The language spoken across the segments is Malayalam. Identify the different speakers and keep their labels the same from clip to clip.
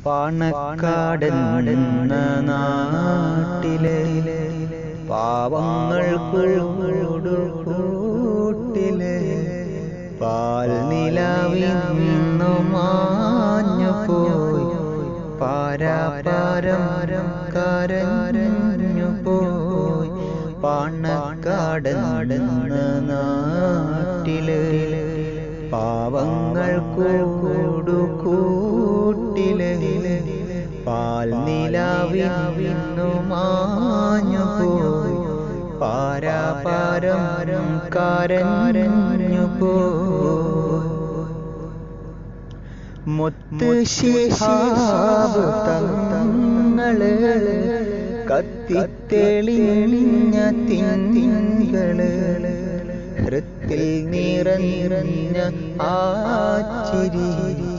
Speaker 1: പാണക്കാടെന്ന നാട്ടിലെ പാവങ്ങൾക്കൊഴുകൂടു കൂട്ടിലെ പാൽ നിലവിന്നു മാഞ്ഞു പോയി പാരാപാരം കരഞ്ഞു പോയി പാണക്കാടെന്ന നാട്ടിലെ പാവങ്ങൾക്കൊഴുകൂടു കൂട്ടിലെ പാൽ നിലവിന്നു മാഞ്ഞു പോയി പാരാപാരം കരഞ്ഞു പോയി മുത്ത് ശിഹാബ് തങ്ങള് കത്തിത്തെളിഞ്ഞ തിങ്കള് ഹൃത്തിൽ നിറഞ്ഞ ആച്ചിരി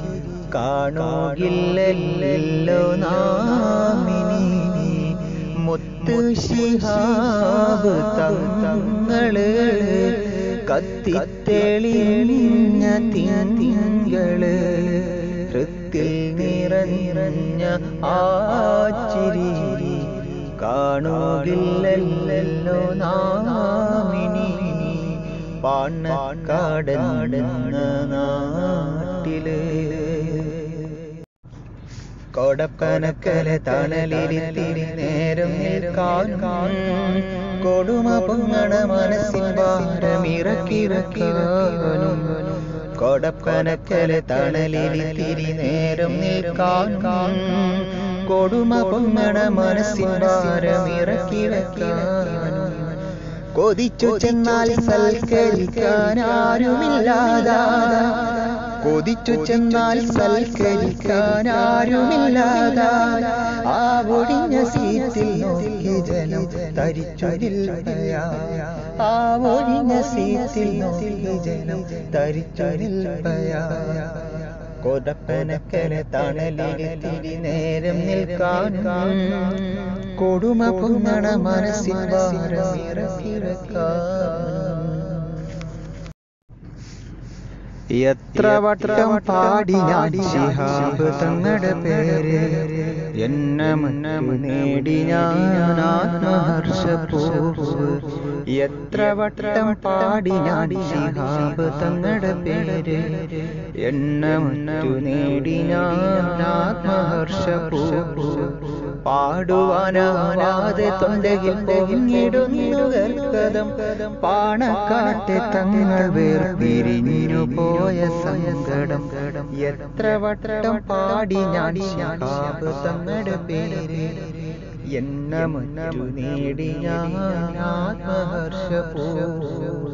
Speaker 1: കാണുകില്ലല്ലോ നാമിനി മുത്ത് ശിഹാബ് തങ്ങള് കത്തിത്തെളിഞ്ഞ തിങ്കള് ഹൃത്തിൽ നിറഞ്ഞ ആച്ചിരി കാണുകില്ലല്ലോ നാമിനി പാണ്ണക്കാടെന്ന നാട്ടില് കൊടപ്പനക്കല തണലിരിത്തിരി നേരം നിൽക്കാൻ കൊടുമ പൊങ്ങണ മനസ്സിൻ ഭാരമിറക്കിറക്കാനും കൊടപ്പനക്കല തണലിരിത്തിരി നേരം നിൽക്കാൻ കൊടുമ പൊങ്ങണ മനസ്സിൻ ഭാരമിറക്കിറക്കാനും കൊതിച്ചു ചെന്നാൽ സൽക്കരിക്കാൻ ആരുമില്ലാതാ കൊതിച്ചു ചെന്നാൽ സൽക്കരിക്കാൻ ആരുമില്ലാതാ ആ ഒടിഞ്ഞ സീറ്റിൽ നോക്കി ജനം തരിച്ചൊരില്ലയാ ആ ഒടിഞ്ഞ സീറ്റിൽ നോക്കി ജനം തരിച്ചൊരില്ലയാ കൊതപ്പനക്കര തണലിരി നേരം നിൽക്കാൻ കൊടുമ പൊങ്ങണ മനസ്സിൻ എത്ര വട്ടം പാടി ഞാൻ ശിഹാബ് തങ്ങളുടെ പേര് എന്നെ മുന്നമ നേടി ഞാൻ ആത്മഹർഷപൂർവ് എത്ര വട്ടം പാടി ഞാൻ ശിഹാബ് തങ്ങളുടെ പേര് എന്നെ മുന്നു നേടി ഞാൻ ആത്മഹർഷപൂർവ് പാടുവാനാവാതെ തൊണ്ടയിൽ പൊങ്ങിടുന്നു കൽക്കതം പാണക്കാട്ടെ തങ്ങൾ വേർപിരിഞ്ഞു പോയ സങ്കടം എത്ര വട്ടം പാടി ഞാൻ ശാപ് തങ്ങളുടെ പേര് എന്ന മുന്നു നേടി ഞാൻ ആത്മഹർഷപൂർവ്വം